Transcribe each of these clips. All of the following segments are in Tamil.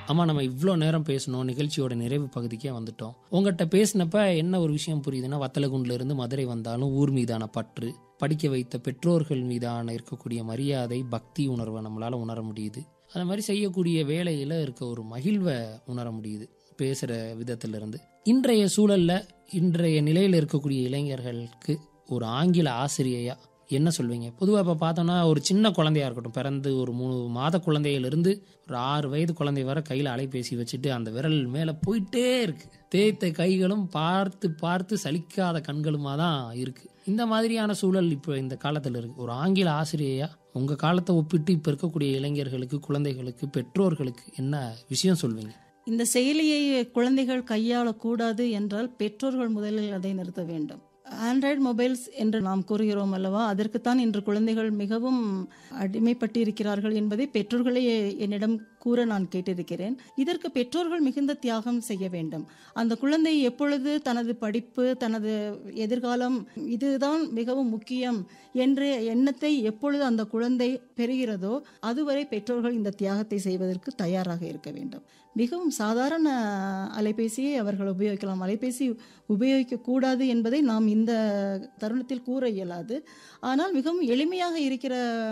அம்மா நம்ம இவ்வளோ நேரம் பேசணும் நிகழ்ச்சியோட நிறைவு பகுதிக்கே வந்துட்டோம் உங்கள்கிட்ட பேசினப்ப என்ன ஒரு விஷயம் புரியுதுன்னா வத்தலகுண்டுல இருந்து மதுரை வந்தாலும் ஊர் மீதான பற்று படிக்க வைத்த பெற்றோர்கள் மீதான இருக்கக்கூடிய மரியாதை பக்தி உணர்வை நம்மளால உணர முடியுது அது மாதிரி செய்யக்கூடிய வேலையில இருக்க ஒரு மகிழ்வை உணர முடியுது பேசுற விதத்துல இருந்து இன்றைய சூழல்ல இன்றைய நிலையில இருக்கக்கூடிய இளைஞர்களுக்கு ஒரு ஆங்கில ஆசிரியையா என்ன சொல்வீங்க பொதுவாக இப்போ பார்த்தோம்னா ஒரு சின்ன குழந்தையா இருக்கட்டும் பிறந்து ஒரு மூணு மாத குழந்தையிலிருந்து ஒரு ஆறு வயது குழந்தை வரை கையில் அலைபேசி வச்சுட்டு அந்த விரல் மேலே போயிட்டே இருக்கு தேய்த்த கைகளும் பார்த்து பார்த்து சலிக்காத கண்களுமா தான் இருக்கு இந்த மாதிரியான சூழல் இப்போ இந்த காலத்தில் இருக்கு ஒரு ஆங்கில ஆசிரியையா உங்க காலத்தை ஒப்பிட்டு இப்போ இருக்கக்கூடிய இளைஞர்களுக்கு குழந்தைகளுக்கு பெற்றோர்களுக்கு என்ன விஷயம் சொல்வீங்க இந்த செயலியை குழந்தைகள் கையாளக்கூடாது என்றால் பெற்றோர்கள் முதலில் அதை நிறுத்த வேண்டும் ஆண்ட்ராய்டு மொபைல்ஸ் என்று நாம் கூறுகிறோம் அல்லவா அதற்குத்தான் இன்று குழந்தைகள் மிகவும் அடிமைப்பட்டிருக்கிறார்கள் என்பதை பெற்றோர்களே என்னிடம் கூற நான் கேட்டிருக்கிறேன் இதற்கு பெற்றோர்கள் மிகுந்த தியாகம் செய்ய வேண்டும் அந்த குழந்தை எப்பொழுது தனது படிப்பு தனது எதிர்காலம் இதுதான் மிகவும் முக்கியம் என்ற எண்ணத்தை எப்பொழுது அந்த குழந்தை பெறுகிறதோ அதுவரை பெற்றோர்கள் இந்த தியாகத்தை செய்வதற்கு தயாராக இருக்க வேண்டும் மிகவும் சாதாரண அலைபேசியை அவர்கள் உபயோகிக்கலாம் அலைபேசி உபயோகிக்க கூடாது என்பதை நாம் இந்த தருணத்தில் கூற இயலாது ஆனால் மிகவும் எளிமையாக இருக்கிற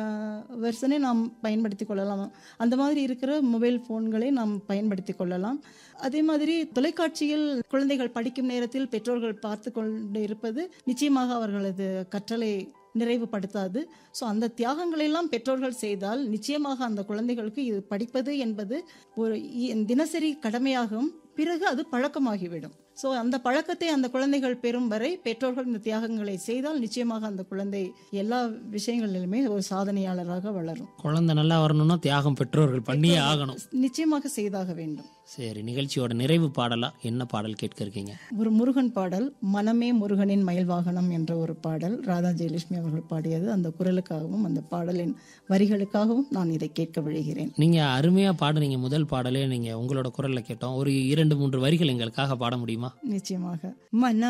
வெர்ஷனை நாம் பயன்படுத்தி கொள்ளலாம் அந்த மாதிரி இருக்கிற மொபைல் ஃபோன்களை நாம் பயன்படுத்தி கொள்ளலாம் அதே மாதிரி தொலைக்காட்சியில் குழந்தைகள் படிக்கும் நேரத்தில் பெற்றோர்கள் பார்த்து கொண்டு இருப்பது நிச்சயமாக அவர்களது கற்றலை நிறைவுபடுத்தாது ஸோ அந்த தியாகங்களை எல்லாம் பெற்றோர்கள் செய்தால் நிச்சயமாக அந்த குழந்தைகளுக்கு இது படிப்பது என்பது ஒரு இ- தினசரி கடமையாகும் பிறகு அது பழக்கமாகிவிடும் ஸோ அந்த பழக்கத்தை அந்த குழந்தைகள் பெறும் வரை பெற்றோர்கள் இந்த தியாகங்களை செய்தால் நிச்சயமாக அந்த குழந்தை எல்லா விஷயங்களிலுமே ஒரு சாதனையாளராக வளரும் குழந்தை நல்லா வரணும்னா தியாகம் பெற்றோர்கள் பண்ணியே ஆகணும் நிச்சயமாக செய்தாக வேண்டும் சரி நிகழ்ச்சியோட நிறைவு பாடலா என்ன பாடல் கேட்க இருக்கீங்க ஒரு முருகன் பாடல் மனமே முருகனின் மயில் வாகனம் என்ற ஒரு பாடல் ராதா ஜெயலட்சுமி அவர்கள் பாடியது அந்த குரலுக்காகவும் அந்த பாடலின் வரிகளுக்காகவும் நான் இதை கேட்க விழுகிறேன் நீங்க அருமையா பாடுறீங்க முதல் பாடலே நீங்க உங்களோட குரல்ல கேட்டோம் ஒரு இரண்டு மூன்று வரிகள் எங்களுக்காக பாட முடியுமா நிச்சயமாக மன